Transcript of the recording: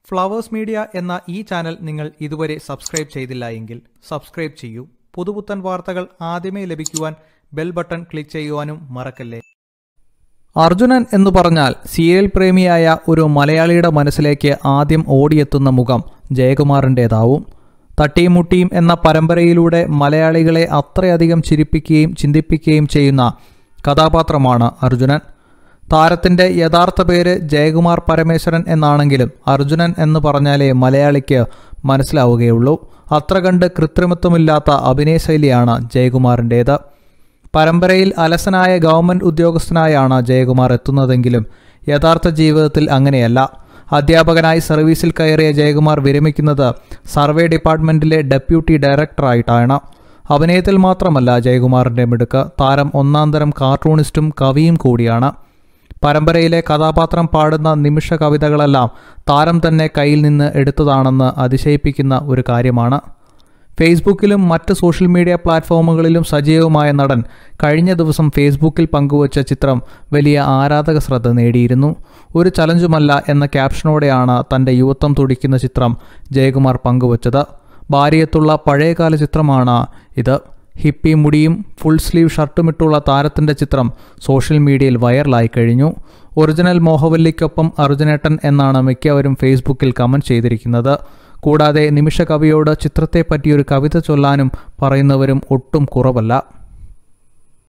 flowers media എന്ന ഈ channel നിങ്ങൾ ഇതുവരെ സബ്സ്ക്രൈബ് ചെയ്തില്ല എങ്കിൽ സബ്സ്ക്രൈബ് ചെയ്യൂ പുതുപുത്തൻ വാർത്തകൾ ആദ്യമേ ലഭിക്കുവാൻ ബെൽ ബട്ടൺ ക്ലിക്ക് ചെയ്യുവാനും മറക്കല്ലേ അർജുനൻ എന്ന് പറഞ്ഞാൽ സീരിയൽ പ്രേമിയായ ഒരു മലയാളിയുടെ മനസ്സിലേക്ക് ആദ്യം ഓടിയെത്തുന്ന മുഖം ജയകുമാറിൻ്റേതാവും തട്ടിയും മുട്ടിയും എന്ന പരമ്പരയിലൂടെ മലയാളികളെ അത്രയധികം ചിരിപ്പിക്കുകയും ചിന്തിപ്പിക്കുകയും ചെയ്യുന്ന കഥാപാത്രമാണ് അർജുനൻ താരത്തിൻ്റെ യഥാർത്ഥ പേര് ജയകുമാർ പരമേശ്വരൻ എന്നാണെങ്കിലും അർജുനൻ എന്ന് പറഞ്ഞാലേ മലയാളിക്ക് മനസ്സിലാവുകയുള്ളൂ അത്ര കണ്ട് കൃത്രിമത്വമില്ലാത്ത അഭിനയശൈലിയാണ് ജയകുമാറിൻ്റേത് പരമ്പരയിൽ അലസനായ ഗവൺമെൻറ് ഉദ്യോഗസ്ഥനായാണ് ജയകുമാർ എത്തുന്നതെങ്കിലും യഥാർത്ഥ ജീവിതത്തിൽ അങ്ങനെയല്ല അധ്യാപകനായി സർവീസിൽ കയറിയ ജയകുമാർ വിരമിക്കുന്നത് സർവേ ഡിപ്പാർട്ട്മെൻറ്റിലെ ഡെപ്യൂട്ടി ഡയറക്ടറായിട്ടാണ് അഭിനയത്തിൽ മാത്രമല്ല ജയകുമാറിൻ്റെ മിടുക്ക് താരം ഒന്നാം തരം കാർട്ടൂണിസ്റ്റും കവിയും കൂടിയാണ് പരമ്പരയിലെ കഥാപാത്രം പാടുന്ന നിമിഷ കവിതകളെല്ലാം താരം തന്നെ കയ്യിൽ നിന്ന് എടുത്തതാണെന്ന് അതിശയിപ്പിക്കുന്ന ഒരു കാര്യമാണ് ഫേസ്ബുക്കിലും മറ്റ് സോഷ്യൽ മീഡിയ പ്ലാറ്റ്ഫോമുകളിലും സജീവമായ നടൻ കഴിഞ്ഞ ദിവസം ഫേസ്ബുക്കിൽ പങ്കുവച്ച ചിത്രം വലിയ ആരാധക ശ്രദ്ധ നേടിയിരുന്നു ഒരു ചലഞ്ചുമല്ല എന്ന ക്യാപ്ഷനോടെയാണ് തൻ്റെ യുവത്വം തുടിക്കുന്ന ചിത്രം ജയകുമാർ പങ്കുവച്ചത് ഭാര്യയത്തുള്ള പഴയകാല ചിത്രമാണ് ഇത് ഹിപ്പി മുടിയും ഫുൾ സ്ലീവ് ഷർട്ടുമിട്ടുള്ള താരത്തിൻ്റെ ചിത്രം സോഷ്യൽ മീഡിയയിൽ വൈറലായി കഴിഞ്ഞു ഒറിജിനൽ മോഹവല്ലിക്കൊപ്പം അർജുനേട്ടൻ എന്നാണ് മിക്കവരും ഫേസ്ബുക്കിൽ കമൻറ്റ് ചെയ്തിരിക്കുന്നത് കൂടാതെ നിമിഷ കവിയോട് ചിത്രത്തെപ്പറ്റി ഒരു കവിത ചൊല്ലാനും പറയുന്നവരും ഒട്ടും കുറവല്ല